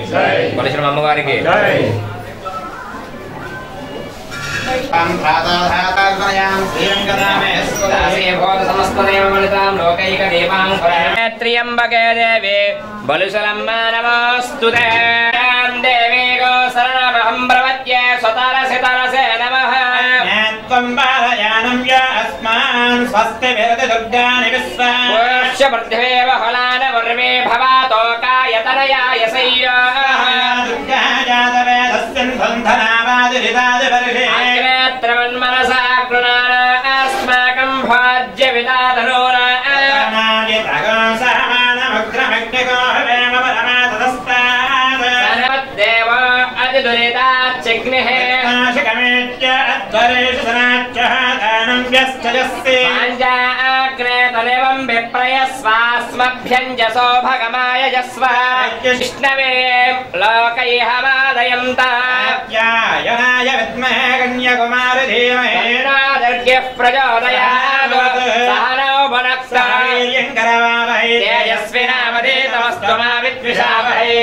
కొలిసిన అమ్మవారికి దాసీభూత సమస్తదేవ ఫలితాం లోకైక దీపాంకురత్ర్యంబకే దేవి బలుశలమ్మ నమోऽस्तु తే దేవి గో శరణమహం ప్రపద్యే స్వతరసి తరసే నమః త్వం బాలయానం యా అస్మాన్ స్వస్తి విరతి దుర్గాని విశ్వా పుష్య పృథివే బహుళాన వర్మే భవాతోకాయతనయాయ సయ్యాః దుర్గా జాతవేదస్యన్ బంధనావాదిరిదాదివర్షే అగ్నేత్రమన్మనసా కృణాన అస్మాకం భాజ్య విదాధనోనా దేవ అతి దురితాచిగ్నిః పాంజాగ్నే తదేవం విప్రయస్వాస్మభ్యంజసో భగమాయ జస్వ విష్ణవే లోకైహమాదయంత విద్మహే కన్యాకుమారి ధీమహే దుర్గ్యః ప్రచోదయాత్ సహనౌ భునక్తః తేజస్వినామధీతమస్తు మా విద్విషావహై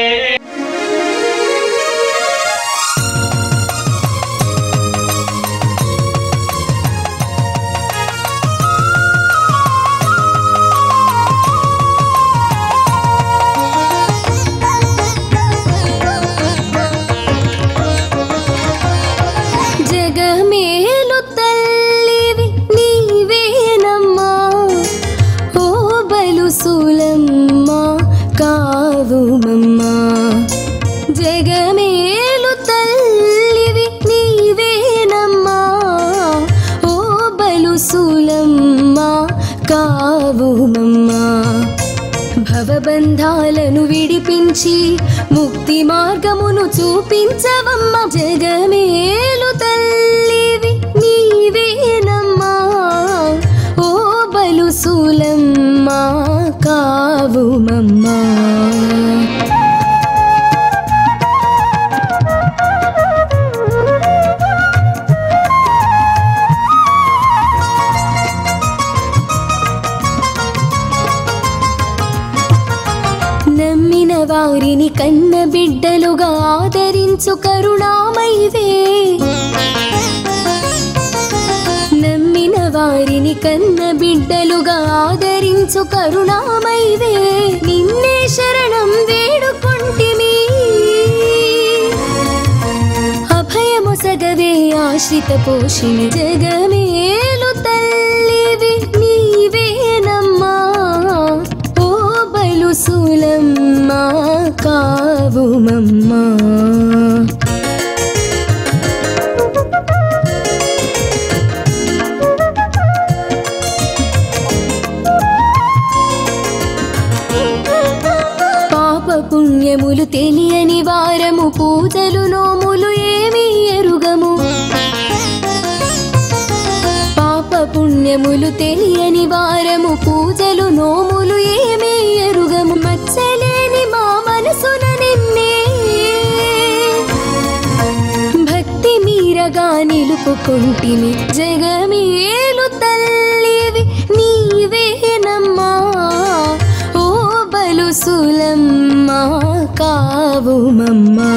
జగమేలు తల్లివి నీవేనమ్మా ఓ బలు సులమ్మ కావుమమ్మా జగమేలు తల్లివి నీవేనమ్మా ఓ బలు సులమ్మ కావుమమ్మా భవబంధాలను విడిపించి ముక్తి మార్గమును చూపించవమ్మ జగమేలు తల్లివి నీవేనమ్మా ఓ బలు సులమ్మ కావుమమ్మా నమ్మిన వారిని కన్న బిడ్డలుగా ఆదరించు కరుణామైవే నమ్మిన వారిని కన్న బిడ్డలుగా ఆదరించు కరుణామైవే నిన్నే శరణం వేడుకొంటిమి అభయమొసగవే ఆశ్రిత పోషిణి జగమేలు తల్లివి నీవేనమ్మా ఓ బలు సులమ్మ కావుమమ్మా పాప పుణ్యములు తెలియని వారము పూజలు నోములు ఏమీ ఎరుగము పాప పుణ్యములు తెలియని వారము పూజలు నోములు ఏమీ ఎరుగము మచ్చలేని మా మనసున నిన్నే భక్తి మీరగా నిలుపుకుంటిమి జగమేలు తల్లివి నీవేనమ్మా ఓ బలు సులమ్మ కావుమమ్మా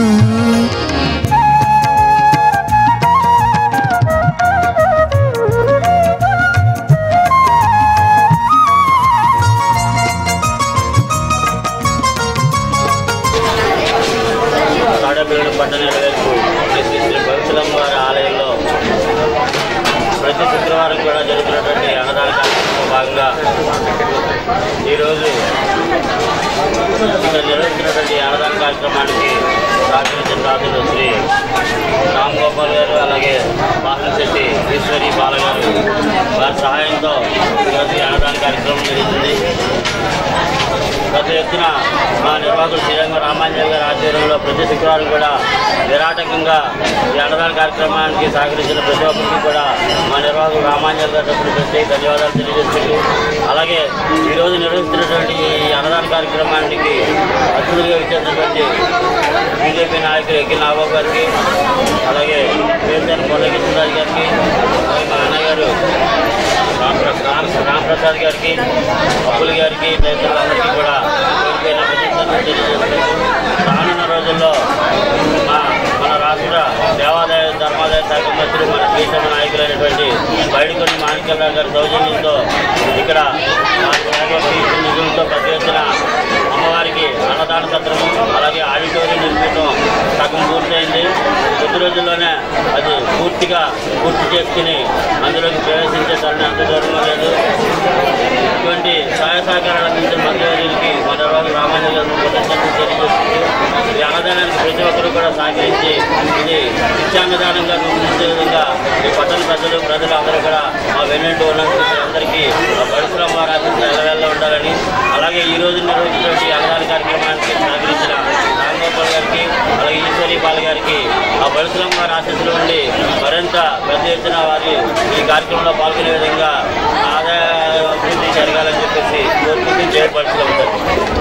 తాడపల్లి పట్టణ వైపు శ్రీ శ్రీ శ్రీ భవితులమ్మ వారి ఆలయంలో ప్రతి శుక్రవారం కూడా జరుగుతున్నటువంటి అన్నదాన కార్యక్రమంలో భాగంగా ఈరోజు ఇక్కడ నిర్వహించినటువంటి అన్నదాన కార్యక్రమానికి సహకరించిన రాజులు శ్రీ రామ్ గోపాల్ గారు అలాగే బాహుల శెట్టి ఈశ్వరి బాలగారు వారి సహాయంతో ఈరోజు ఈ అన్నదాన కార్యక్రమం జరుగుతుంది పెద్ద ఎత్తున మా నిర్వాహకులు శ్రీరంగ రామాంజన్ గారి ఆధ్వర్యంలో ప్రతి శుక్రవారం కూడా నిరాటకంగా ఈ అన్నదాన కార్యక్రమానికి సహకరించిన ప్రతి ఒక్కరికి కూడా మా నిర్వాహకులు రామాంజన్ గారి తరఫున పెట్టి ధన్యవాదాలు తెలియజేసుకుంటూ అలాగే ఈరోజు నిర్వహిస్తున్నటువంటి ఈ అన్నదాన కార్యక్రమానికి అతిథులుగా ఇచ్చేసినటువంటి బీజేపీ నాయకులు ఎక్కిన నాగబాబు గారికి అలాగే పేరుతైన కొల్లకృష్ణరాజు గారికి అలాగే మా అన్నగారు రామ్ రామ్ రామప్రసాద్ గారికి అప్పుల్ గారికి తదితరులందరికీ కూడా పేరు పేరున ప్రతిష్టాపన తెలియజేసుకుంటూ రానున్న రోజుల్లో రోజుల్లో మా మన రాష్ట్ర దేవాదాయ ధర్మాదాయ శాఖ మంత్రి మన ప్రీతమ నాయకులైనటువంటి బయటకొని మాణిక్యరావు గారి సౌజన్యంతో ఇక్కడ నాలుగు వేల ఫీజు నిధులతో పెద్ద ఎత్తున అమ్మవారికి అన్నదాన సత్రము అలాగే ఆడిటోరియం నిర్మించడం సగం పూర్తయింది కొద్ది రోజుల్లోనే అది పూర్తిగా పూర్తి చేసుకుని అందులోకి ప్రవేశించే తరుణం అంత దూరంలో లేదు ఇటువంటి సహాయ సహకారాలు అందించిన మంత్రివర్యులకి మొదటి రామాంజలి గారు కృతజ్ఞతలు తెలియజేస్తుంది ఈ అన్నదానానికి ప్రతి ఒక్కరూ కూడా సహకరించి ఇది నిత్యాన్నదానంగా రూపొందించే విధంగా ఈ పట్టణ ప్రజలు ప్రజలు అందరూ కూడా మా వెన్నెంటూ ఉన్న అందరికీ ఆ పరిశ్రమ వారి ఆశీస్సులు ఎల్లవెల్ల ఉండాలని అలాగే ఈ రోజు నిర్వహించినటువంటి ఈ అన్నదాన కార్యక్రమానికి సహకరించిన రామగోపాల్ గారికి అలాగే ఈశ్వరి బాల్ గారికి ఆ పరిశ్రమ వారి ఆశీస్సులు ఉండి మరింత పెద్ద ఎత్తున వారి ఈ కార్యక్రమంలో పాల్గొనే విధంగా ఆదాయ అభివృద్ధి జరగాలని చెప్పేసి కోరుకుంటూ చేపడుతూ ఉంటారు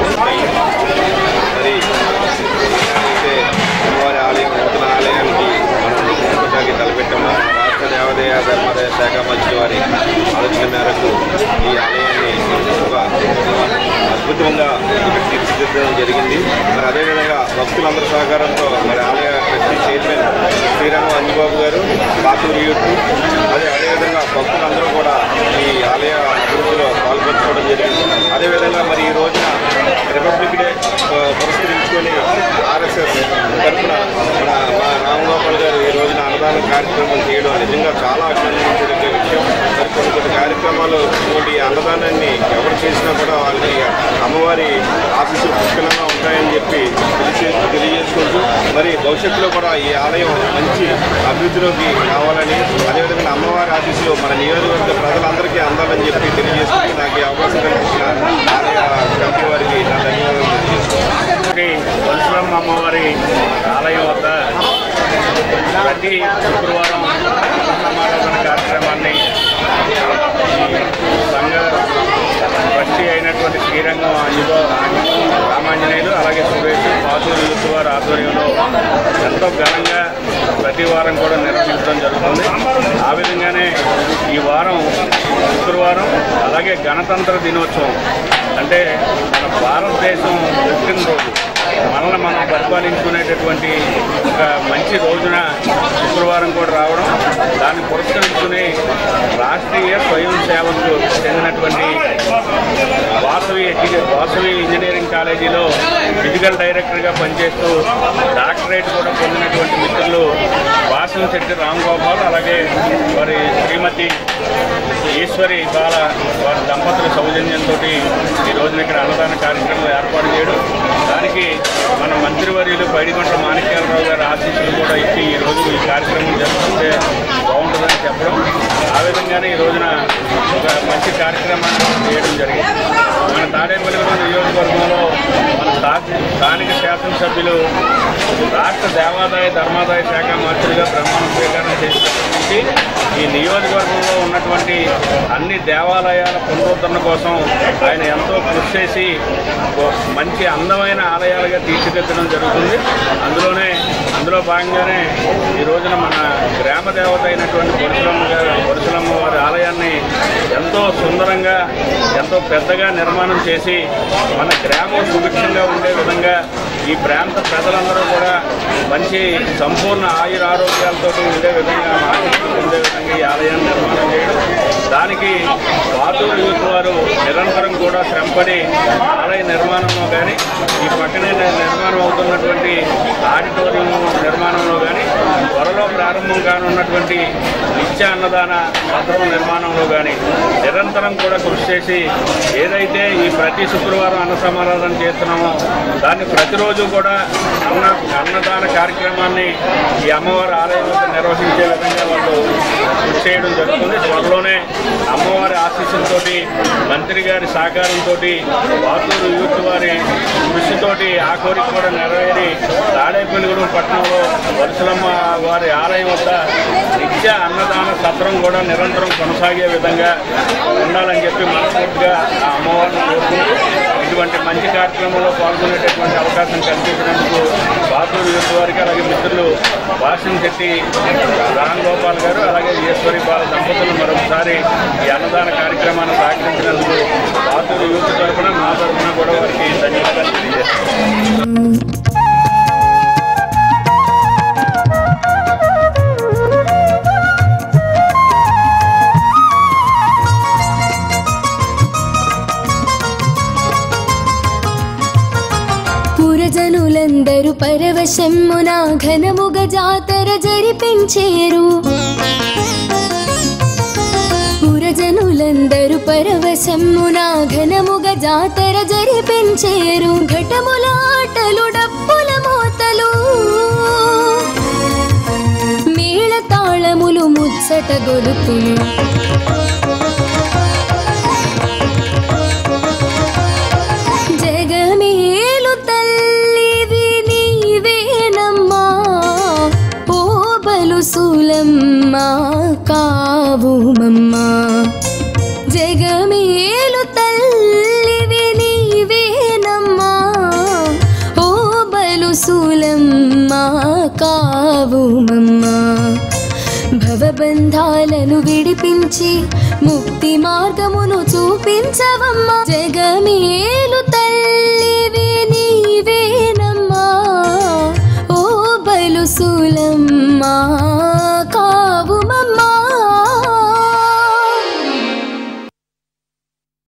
మరి అయితే అమ్మవారి ఆలయం నూతన ఆలయానికి మనం ముందుకు తలపెట్టాము రాష్ట్ర దేవాదాయ ధర్మాదాయ శాఖ మంత్రి వారి ఆలోచన మేరకు ఈ ఆలయాన్ని ఒక అద్భుతంగా ఇక్కడ తీర్చిదిద్దడం జరిగింది మరి అదేవిధంగా భక్తులందరి సహకారంతో మరి ఆలయ ట్రస్టీ చైర్మన్ శ్రీరామ అంజబాబు గారు బాతూరు యూత్ అదే అదేవిధంగా భక్తులందరూ కూడా ఈ ఆలయ అభివృద్ధిలో పాల్పంచుకోవడం జరిగింది అదేవిధంగా మరి ఈ రోజున రిపబ్లిక్ డే ఆ, పురస్కరించుకొని ఆర్ఎస్ఎస్ తరఫున మన మా రామగోపాల్ గారు ఈ రోజున అన్నదాన కార్యక్రమం చేయడం నిజంగా చాలా అభినందించదగ్గ విషయం మరి కొన్ని కొన్ని కార్యక్రమాలు ఇటువంటి అన్నదానాన్ని ఎవరు చేసినా కూడా వాళ్ళకి అమ్మవారి ఆశీస్సులు పుష్కలంగా ఉంటాయని చెప్పి తెలిసే తెలియజేసుకుంటూ మరి భవిష్యత్తులో కూడా ఈ ఆలయం మంచి అభివృద్ధిలోకి రావాలని అదేవిధంగా అమ్మవారి ఆశీస్సులు మన నియోజకవర్గ ప్రజలందరికీ అందాలని చెప్పి తెలియజేసుకుంటూ నాకు ఈ అవకాశం కల్పించిన ఆలయ కమిటీ వారికి నా ధన్యవాదాలు తెలియజేస్తున్నాను శ్రీ పరశురమ్మ అమ్మవారి ఆలయం వద్ద ప్రతి శుక్రవారం సమారాధన కార్యక్రమాన్ని ఈ సంఘ ట్రస్టీ అయినటువంటి శ్రీరంగం అంజులో రామాంజనేయులు అలాగే సురేష్ పాతూరు యూత్ వారి ఆధ్వర్యంలో ఎంతో ఘనంగా ప్రతి వారం కూడా నిర్వహించడం జరుగుతుంది ఆ విధంగానే ఈ వారం శుక్రవారం అలాగే గణతంత్ర దినోత్సవం అంటే మన భారతదేశం పుట్టినరోజు మనల్ని మనం పరిపాలించుకునేటటువంటి ఒక మంచి రోజున శుక్రవారం కూడా రావడం దాన్ని పురస్కరించుకుని రాష్ట్రీయ స్వయం సేవకు చెందినటువంటి వాసవి ఎడ్యు- వాసవి ఇంజనీరింగ్ కాలేజీలో ఫిజికల్ డైరెక్టర్గా పనిచేస్తూ డాక్టరేట్ కూడా పొందినటువంటి మిత్రులు వాసం శెట్టి రామ్ గోపాల్ అలాగే వారి శ్రీమతి ఈశ్వరి బాల వారి దంపతుల సౌజన్యంతో ఈ రోజున ఇక్కడ అన్నదాన కార్యక్రమం ఏర్పాటు చేయడం దానికి మన మంత్రివర్యులు పైడికొండ మాణిక్యాలరావు గారి ఆశీస్సులు కూడా ఇచ్చి ఈ రోజు ఈ కార్యక్రమం జరుగుతుంటే బాగుంటుందని చెప్పడం ఆ విధంగానే ఈ రోజున ఒక మంచి కార్యక్రమాన్ని చేయడం జరిగింది మన తాడేపల్లిగూడెం నియోజకవర్గంలో మన స్థా- స్థానిక శాసనసభ్యులు రాష్ట్ర దేవాదాయ ధర్మాదాయ శాఖ మంత్రిగా ప్రమాణ స్వీకారం చేసినటువంటి ఈ నియోజకవర్గంలో ఉన్నటువంటి అన్ని దేవాలయాల పునరుద్ధరణ కోసం ఆయన ఎంతో కృషి చేసి ఓ మంచి అందమైన ఆలయాలుగా తీర్చిదిద్దడం జరుగుతుంది అందులోనే అందులో భాగంగానే ఈ రోజున మన గ్రామ దేవత అయినటువంటి పరశురమ్మ గారు పరశురమ్మ వారి ఆలయాన్ని ఎంతో సుందరంగా ఎంతో పెద్దగా నిర్మాణం చేసి మన గ్రామం సుభిక్షంగా ఉండే విధంగా ఈ ప్రాంత ప్రజలందరూ కూడా మంచి సంపూర్ణ ఆయుర ఆరోగ్యాలతో ఉండే విధంగా ఆశిస్తూ ఉండే విధంగా ఈ ఆలయాన్ని నిర్మాణం చేయడం దానికి పాతూరు యూత్ వారు నిరంతరం కూడా శ్రమపడి ఆలయ నిర్మాణంలో కానీ ఈ పక్కనే నిర్మాణం అవుతున్నటువంటి ఆడిటోరియం నిర్మాణంలో కానీ త్వరలో ప్రారంభం కానున్నటువంటి నిత్య అన్నదాన సత్రం నిర్మాణంలో కానీ నిరంతరం కూడా కృషి చేసి ఏదైతే ఈ ప్రతి శుక్రవారం అన్న సమారాధన చేస్తున్నామో దాన్ని ప్రతిరోజు కూడా అన్న అన్నదాన కార్యక్రమాన్ని ఈ అమ్మవారి ఆలయం వద్ద నిర్వహించే విధంగా వాళ్ళు కృషి చేయడం జరుగుతుంది త్వరలోనే అమ్మవారి ఆశీస్సులతోటి మంత్రి గారి సహకారంతో వాతూరు యూత్ వారి కృషితోటి ఆ కోరిక కూడా నెరవేరి తాడేపల్లిగూడెం పట్టణంలో వరుసలమ్మ వారి ఆలయం వద్ద నిత్య అన్నదాన సత్రం కూడా నిరంతరం కొనసాగే విధంగా ఉండాలని చెప్పి మనస్ఫూర్తిగా ఆ అమ్మవారిని కోరుకుంటూ ఇటువంటి మంచి కార్యక్రమంలో పాల్గొనేటటువంటి అవకాశం కల్పించినందుకు బాతూరు యూత్ వారికి అలాగే మిత్రులు భాషం శెట్టి రామ్ గోపాల్ గారు అలాగే ఈశ్వరి బాల దంపతులు మరొకసారి ఈ అన్నదాన కార్యక్రమాన్ని సహకరించినందుకు బాతూరు యూత్ తరఫున మా తరఫున కూడా వారికి ధన్యవాదాలు తెలియజేస్తాను పరవశమ్మున ఘనముగ జాతర జరిపించేరు పురజనులందరూ పరవశమ్మున ఘనముగ జాతర జరిపించేరు ఘటముల ఆటలు డప్పుల మోతలు మేళ తాళములు ముచ్చట గొలుపులు జగమేలు తల్లివి నీవేనమ్మా ఓ బలు సులమ్మ కావుమమ్మా జగమేలు తల్లివి నీవేనమ్మా ఓ బలు సులమ్మ కావుమమ్మా భవబంధాలను విడిపించి ముక్తి మార్గమును చూపించవమ్మ జగమే